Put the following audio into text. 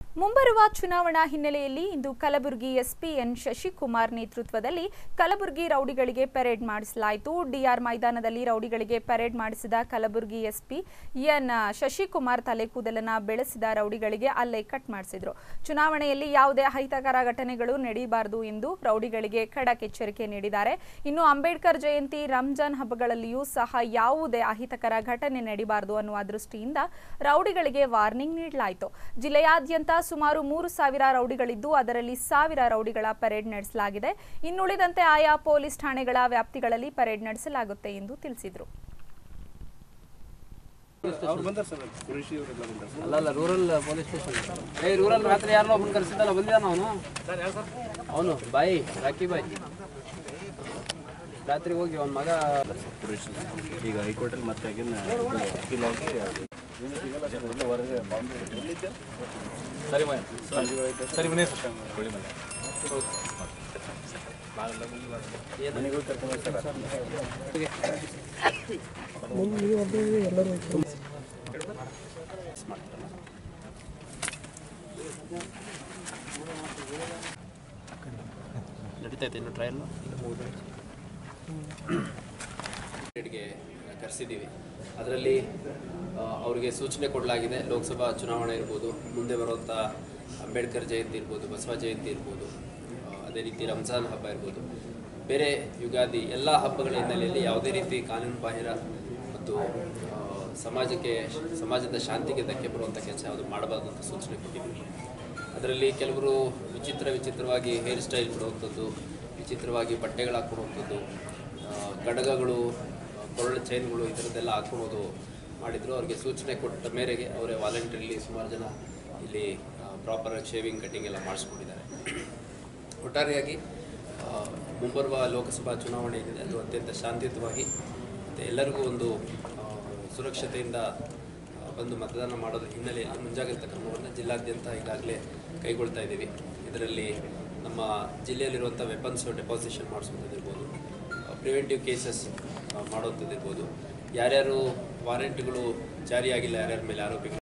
ಮುಂಬರುವ ಚುನಾವಣಾ ಹಿನ್ನೆಲೆಯಲ್ಲಿ ಇಂದು ಕಲಬುರಗಿ ಎಸ್ಪಿ ಎನ್ ಶಶಿಕುಮಾರ್ ನೇತೃತ್ವದಲ್ಲಿ ಕಲಬುರಗಿ ರೌಡಿಗಳಿಗೆ ಪೆರೇಡ್ ಮಾಡಿಸಲಾಯಿತು ಡಿಆರ್ ಮೈದಾನದಲ್ಲಿ ರೌಡಿಗಳಿಗೆ ಪೆರೇಡ್ ಮಾಡಿಸಿದ ಕಲಬುರಗಿ ಎಸ್ಪಿ ಎನ್ ಶಶಿಕುಮಾರ್ ತಲೆಕೂದಲನ್ನ ಬೆಳೆಸಿದ ರೌಡಿಗಳಿಗೆ ಅಲ್ಲೇ ಕಟ್ ಮಾಡಿಸಿದ್ರು ಚುನಾವಣೆಯಲ್ಲಿ ಯಾವುದೇ ಅಹಿತಕರ ಘಟನೆಗಳು ನಡೆಯಬಾರದು ಎಂದು ರೌಡಿಗಳಿಗೆ ಖಡಕ್ ಎಚ್ಚರಿಕೆ ನೀಡಿದ್ದಾರೆ ಇನ್ನು ಅಂಬೇಡ್ಕರ್ ಜಯಂತಿ ರಂಜಾನ್ ಹಬ್ಬಗಳಲ್ಲಿಯೂ ಸಹ ಯಾವುದೇ ಅಹಿತಕರ ಘಟನೆ ನಡೆಯಬಾರದು ಅನ್ನುವ ದೃಷ್ಟಿಯಿಂದ ರೌಡಿಗಳಿಗೆ ವಾರ್ನಿಂಗ್ ನೀಡಲಾಯಿತು ಜಿಲ್ಲೆಯಾದ್ಯಂತ ಸುಮಾರು ಮೂರು ಸಾವಿರ ರೌಡಿಗಳಿದ್ದು ಅದರಲ್ಲಿ ಸಾವಿರ ರೌಡಿಗಳ ಪರೇಡ್ ನಡೆಸಲಾಗಿದೆ ಇನ್ನುಳಿದಂತೆ ಆಯಾ ಪೊಲೀಸ್ ಠಾಣೆಗಳ ವ್ಯಾಪ್ತಿಗಳಲ್ಲಿ ಪರೇಡ್ ನಡೆಸಲಾಗುತ್ತೆ ಎಂದು ತಿಳಿಸಿದರು ಅವ್ರು ಬಂದಾರ ಸರ್ ಕುರೇಶಿ ಅವರೆಲ್ಲ ಬಂದಾರ ಅಲ್ಲ ಅಲ್ಲ ರೂರಲ್ ಪೊಲೀಸ್ ಸ್ಟೇಷನ್ ಏ ರೂರಲ್ ರಾತ್ರಿ ಯಾರನ್ನೋ ಒಬ್ಬನ ಕರೆಸಿದ್ದಲ್ಲ ಬಂದಿದ್ದಾನ ಅವನು ಅವನು ಬಾಯಿ ರಾಕಿ ಬಾಯಿ ರಾತ್ರಿ ಹೋಗಿ ಅವನ ಮಗ ಕುರೇಶಿ ಈಗ ಹೈಕೋರ್ಟಲ್ಲಿ ಮತ್ತೆ ಅಗೇನ್ ಅಪೀಲ್ ಆಗಿ ಏನು ಸಿಗಲ್ಲ ಸರ್ ಎಲ್ಲ ಹೊರಗೆ ಬಾಂಬೆ ಎಲ್ಲಿದ್ದೆ ಸರಿ ಸರಿ ಮನೆ ಹೊಳಿ ಮನೆ ಮನೆಗೆ ಹೋಗಿ ಕರ್ಕೊಂಡು ಹೋಗ್ತಾರೆ ನಡೀತೈತೆ ಇನ್ನು ಟ್ರಯಲ್ ಗೆ ಕರೆಸಿದ್ದೀವಿ ಅದರಲ್ಲಿ ಅವರಿಗೆ ಸೂಚನೆ ಕೊಡಲಾಗಿದೆ ಲೋಕಸಭಾ ಚುನಾವಣೆ ಇರ್ಬೋದು ಮುಂದೆ ಬರುವಂಥ ಅಂಬೇಡ್ಕರ್ ಜಯಂತಿ ಇರ್ಬೋದು ಬಸವ ಜಯಂತಿ ಇರ್ಬೋದು ಆ, ಅದೇ ರೀತಿ ರಂಜಾನ್ ಹಬ್ಬ ಇರ್ಬೋದು ಬೇರೆ ಯುಗಾದಿ ಎಲ್ಲ ಹಬ್ಬಗಳ ಹಿನ್ನೆಲೆಯಲ್ಲಿ ಯಾವುದೇ ರೀತಿ ಕಾನೂನು ಬಾಹಿರ ಮತ್ತು ಆ, ಸಮಾಜಕ್ಕೆ ಸಮಾಜದ ಶಾಂತಿಗೆ ಧಕ್ಕೆ ಬರುವಂಥ ಕೆಲಸ ಯಾವುದು ಮಾಡಬಾರ್ದು ಅಂತ ಸೂಚನೆ ಕೊಟ್ಟಿದ್ದೀವಿ ಅದರಲ್ಲಿ ಕೆಲವರು ವಿಚಿತ್ರ ವಿಚಿತ್ರವಾಗಿ ಹೇರ್ ಸ್ಟೈಲ್ ಬಿಡುವಂಥದ್ದು ವಿಚಿತ್ರವಾಗಿ ಬಟ್ಟೆಗಳು ಹಾಕ್ಕೊಡುವಂಥದ್ದು ಆ, ಕಡಗಗಳು ಆ, ಕೊರಳು ಚೈನ್ಗಳು ಈ ಥರದ್ದೆಲ್ಲ ಹಾಕ್ಕೊಳೋದು ಮಾಡಿದರು ಅವ್ರಿಗೆ ಸೂಚನೆ ಕೊಟ್ಟ ಮೇರೆಗೆ ಅವರೇ ವಾಲಂಟ್ರಿಲಿ ಸುಮಾರು ಜನ ಇಲ್ಲಿ ಪ್ರಾಪರ್ ಶೇವಿಂಗ್ ಕಟ್ಟಿಂಗ್ ಎಲ್ಲ ಮಾಡಿಸ್ಕೊಂಡಿದ್ದಾರೆ ಒಟ್ಟಾರೆಯಾಗಿ ಆ, ಮುಂಬರುವ ಲೋಕಸಭಾ ಚುನಾವಣೆ ಏನಿದೆ ಅದು ಅತ್ಯಂತ ಶಾಂತಿಯುತವಾಗಿ ಮತ್ತು ಎಲ್ಲರಿಗೂ ಒಂದು ಆ, ಸುರಕ್ಷತೆಯಿಂದ ಆ, ಬಂದು ಮತದಾನ ಮಾಡೋದ್ರ ಹಿನ್ನೆಲೆಯಲ್ಲಿ ಮುಂಜಾಗ್ರತಾ ಕ್ರಮವನ್ನು ಜಿಲ್ಲಾದ್ಯಂತ ಈಗಾಗಲೇ ಕೈಗೊಳ್ತಾ ಇದ್ದೀವಿ ಇದರಲ್ಲಿ ನಮ್ಮ ಜಿಲ್ಲೆಯಲ್ಲಿರುವಂಥ ವೆಪನ್ಸ್ ಡೆಪಾಸಿಷನ್ ಮಾಡಿಸುವಂಥದ್ದಿರ್ಬೋದು ಪ್ರಿವೆಂಟಿವ್ ಕೇಸಸ್ ಮಾಡುವಂಥದ್ದಿರ್ಬೋದು ಯಾರ್ಯಾರು ವಾರೆಂಟ್ಗಳು ಜಾರಿಯಾಗಿಲ್ಲ ಯಾರ್ಯಾರ ಮೇಲೆ ಆರೋಪಿಗಳು